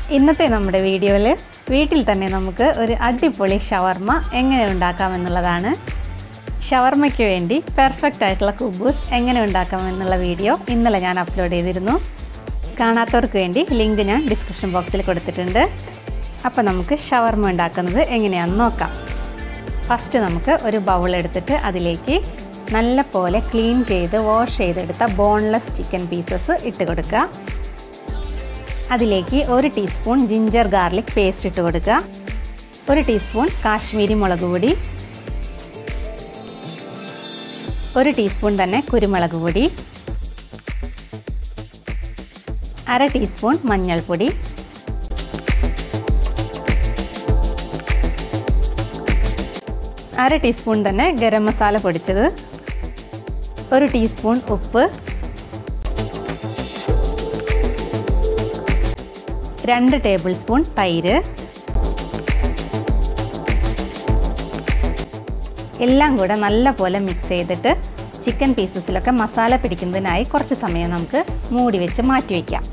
ഇന്നത്തെ നമ്മുടെ വീഡിയോയിൽ വീട്ടിൽ തന്നെ നമുക്ക് ഒരു അടിപൊളി ഷവർമ്മ എങ്ങനെ ഉണ്ടാക്കാമെന്നുള്ളതാണ് ഷവർമ്മയ്ക്ക് വേണ്ടി പെർഫെക്റ്റ് ആയിട്ടുള്ള കുബൂസ് എങ്ങനെ ഉണ്ടാക്കാമെന്നുള്ള വീഡിയോ ഇന്നലെ ഞാൻ അപ്ലോഡ് ചെയ്തിരുന്നു കാണാത്തവർക്ക് വേണ്ടി ലിങ്ക് ഞാൻ ഡിസ്ക്രിപ്ഷൻ ബോക്സിൽ കൊടുത്തിട്ടുണ്ട് അപ്പോൾ നമുക്ക് ഷവർമ്മ ഉണ്ടാക്കുന്നത് എങ്ങനെയാണെന്ന് നോക്കാം ഫസ്റ്റ് നമുക്ക് ഒരു ബൗൾ എടുത്തിട്ട് അതിലേക്ക് നല്ല പോലെ ക്ലീൻ ചെയ്ത് വാഷ് ചെയ്തെടുത്ത ബോൺലെസ് ചിക്കൻ പീസസ് ഇട്ട് കൊടുക്കുക അതിലേക്ക് ഒരു ടീസ്പൂൺ ജിഞ്ചർ ഗാർലിക് പേസ്റ്റ് ഇട്ട് കൊടുക്കുക ഒരു ടീസ്പൂൺ കാശ്മീരി മുളക് പൊടി ഒരു ടീസ്പൂൺ തന്നെ കുരുമുളക് പൊടി അര ടീസ്പൂൺ മഞ്ഞൾപ്പൊടി അര ടീസ്പൂൺ തന്നെ ഗരം മസാല പൊടിച്ചത് ഒരു ടീസ്പൂൺ ഉപ്പ് രണ്ട് ടേബിൾ സ്പൂൺ തൈര് എല്ലാം കൂടെ നല്ല പോലെ മിക്സ് ചെയ്തിട്ട് ചിക്കൻ പീസസിലൊക്കെ മസാല പിടിക്കുന്നതിനായി കുറച്ച് സമയം നമുക്ക് മൂടി വെച്ച് മാറ്റി വയ്ക്കാം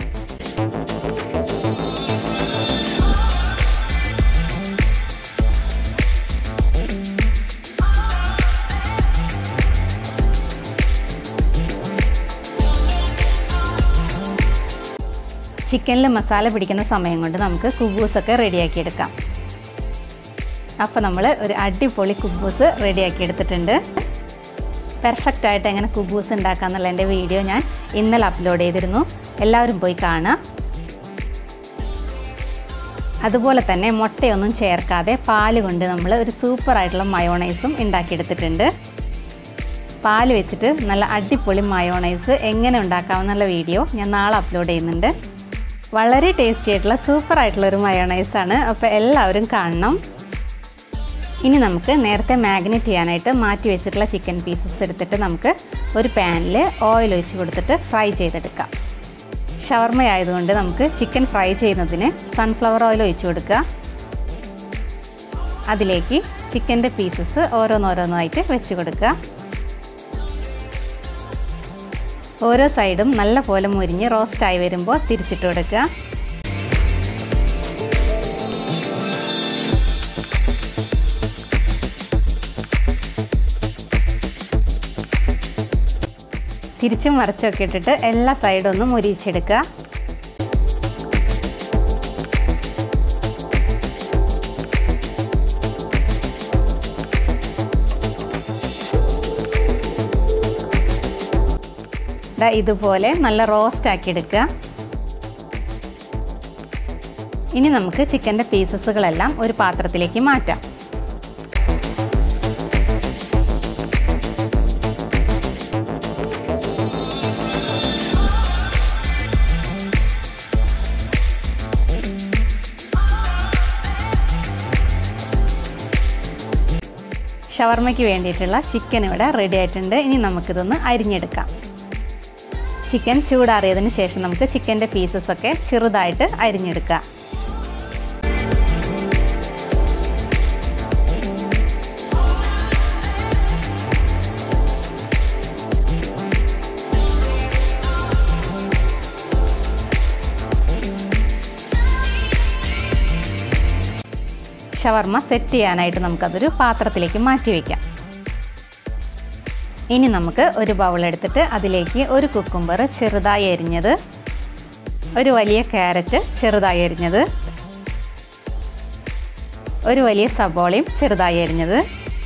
ചിക്കനിൽ മസാല പിടിക്കുന്ന സമയം കൊണ്ട് നമുക്ക് കുബൂസൊക്കെ റെഡിയാക്കി എടുക്കാം അപ്പോൾ നമ്മൾ ഒരു അടിപൊളി കുബൂസ് റെഡിയാക്കി എടുത്തിട്ടുണ്ട് പെർഫെക്റ്റ് ആയിട്ട് എങ്ങനെ കുബൂസ് ഉണ്ടാക്കാമെന്നുള്ള എൻ്റെ വീഡിയോ ഞാൻ ഇന്നലെ അപ്ലോഡ് ചെയ്തിരുന്നു എല്ലാവരും പോയി കാണാം അതുപോലെ തന്നെ മുട്ടയൊന്നും ചേർക്കാതെ പാല് കൊണ്ട് നമ്മൾ ഒരു സൂപ്പർ ആയിട്ടുള്ള മയോണൈസും ഉണ്ടാക്കിയെടുത്തിട്ടുണ്ട് പാല് വെച്ചിട്ട് നല്ല അടിപൊളി മയോണൈസ് എങ്ങനെ ഉണ്ടാക്കാമെന്നുള്ള വീഡിയോ ഞാൻ നാളെ അപ്ലോഡ് ചെയ്യുന്നുണ്ട് വളരെ ടേസ്റ്റി ആയിട്ടുള്ള സൂപ്പർ ആയിട്ടുള്ള ഒരു മയോണൈസാണ് അപ്പോൾ എല്ലാവരും കാണണം ഇനി നമുക്ക് നേരത്തെ മാഗ്നറ്റ് ചെയ്യാനായിട്ട് മാറ്റി വെച്ചിട്ടുള്ള ചിക്കൻ പീസസ് എടുത്തിട്ട് നമുക്ക് ഒരു പാനിൽ ഓയിൽ ഒഴിച്ച് കൊടുത്തിട്ട് ഫ്രൈ ചെയ്തെടുക്കാം ഷവർമ ആയതുകൊണ്ട് നമുക്ക് ചിക്കൻ ഫ്രൈ ചെയ്യുന്നതിന് സൺഫ്ലവർ ഓയിൽ ഒഴിച്ച് കൊടുക്കുക അതിലേക്ക് ചിക്കൻ്റെ പീസസ് ഓരോന്നോരോന്നായിട്ട് വെച്ച് കൊടുക്കുക ഓരോ സൈഡും നല്ല പോലെ മുരിഞ്ഞ് റോസ്റ്റായി വരുമ്പോൾ തിരിച്ചിട്ട് കൊടുക്കുക തിരിച്ചും മറിച്ചൊക്കെ ഇട്ടിട്ട് എല്ലാ സൈഡും ഒന്ന് മുരിച്ചെടുക്കുക ഇതുപോലെ നല്ല റോസ്റ്റ് ആക്കി എടുക്കുക ഇനി നമുക്ക് ചിക്കൻ്റെ പീസസുകളെല്ലാം ഒരു പാത്രത്തിലേക്ക് മാറ്റാം ഷവർമ്മയ്ക്ക് വേണ്ടിയിട്ടുള്ള ചിക്കൻ ഇവിടെ റെഡി ആയിട്ടുണ്ട് ഇനി നമുക്കിതൊന്ന് അരിഞ്ഞെടുക്കാം ചിക്കൻ ചൂടാറിയതിന് ശേഷം നമുക്ക് ചിക്കൻ്റെ പീസസ് ഒക്കെ ചെറുതായിട്ട് അരിഞ്ഞെടുക്കാം ഷവർമ്മ സെറ്റ് ചെയ്യാനായിട്ട് നമുക്കതൊരു പാത്രത്തിലേക്ക് മാറ്റി വയ്ക്കാം ഇനി നമുക്ക് ഒരു ബൗൾ എടുത്തിട്ട് അതിലേക്ക് ഒരു കുക്കുംബർ ചെറുതായി എരിഞ്ഞത് ഒരു വലിയ ക്യാരറ്റ് ചെറുതായി എരിഞ്ഞത് ഒരു വലിയ സബോളയും ചെറുതായി എരിഞ്ഞത്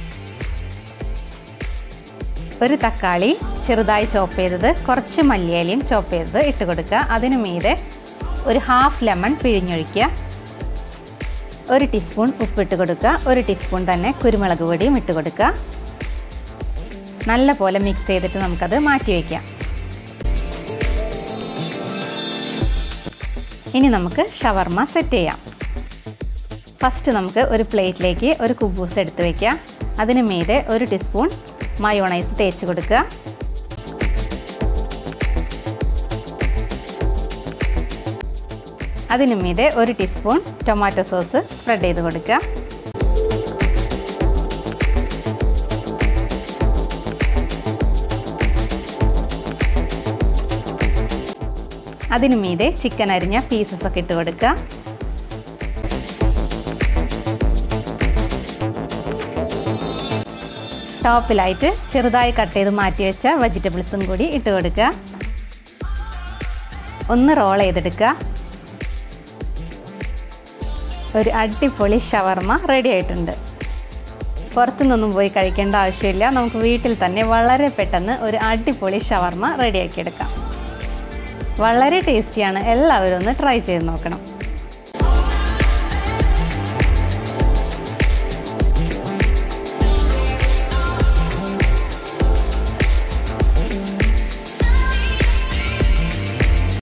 ഒരു തക്കാളി ചെറുതായി ചോപ്പ് ചെയ്തത് കുറച്ച് മല്ലിയിലയും ചോപ്പ് ചെയ്തത് ഇട്ട് കൊടുക്കുക അതിന് മീതെ ഒരു ഹാഫ് ലെമൺ പിഴിഞ്ഞൊഴിക്കുക ഒരു ടീസ്പൂൺ ഉപ്പിട്ട് കൊടുക്കുക ഒരു ടീസ്പൂൺ തന്നെ കുരുമുളക് പൊടിയും ഇട്ട് കൊടുക്കുക നല്ല പോലെ മിക്സ് ചെയ്തിട്ട് നമുക്കത് മാറ്റി വയ്ക്കാം ഇനി നമുക്ക് ഷവർമ്മ സെറ്റ് ചെയ്യാം ഫസ്റ്റ് നമുക്ക് ഒരു പ്ലേറ്റിലേക്ക് ഒരു കുബൂസ് എടുത്ത് വയ്ക്കുക അതിന് മീതെ ഒരു ടീസ്പൂൺ മയോണൈസ് തേച്ച് കൊടുക്കുക അതിനു മീതെ ഒരു ടീസ്പൂൺ ടൊമാറ്റോ സോസ് സ്പ്രെഡ് ചെയ്ത് കൊടുക്കുക അതിനു മീതെ ചിക്കൻ അരിഞ്ഞ പീസസ് ഒക്കെ ഇട്ട് കൊടുക്കുക ടോപ്പിലായിട്ട് ചെറുതായി കട്ട് ചെയ്ത് മാറ്റി വെച്ച വെജിറ്റബിൾസും കൂടി ഇട്ട് കൊടുക്കുക ഒന്ന് റോൾ ചെയ്തെടുക്കുക ഒരു അടിപൊളി ഷവർമ റെഡി ആയിട്ടുണ്ട് പുറത്തുനിന്നൊന്നും പോയി കഴിക്കേണ്ട ആവശ്യമില്ല നമുക്ക് വീട്ടിൽ തന്നെ വളരെ പെട്ടെന്ന് ഒരു അടിപൊളി ഷവർമ റെഡിയാക്കിയെടുക്കാം വളരെ ടേസ്റ്റിയാണ് എല്ലാവരും ഒന്ന് ട്രൈ ചെയ്ത് നോക്കണം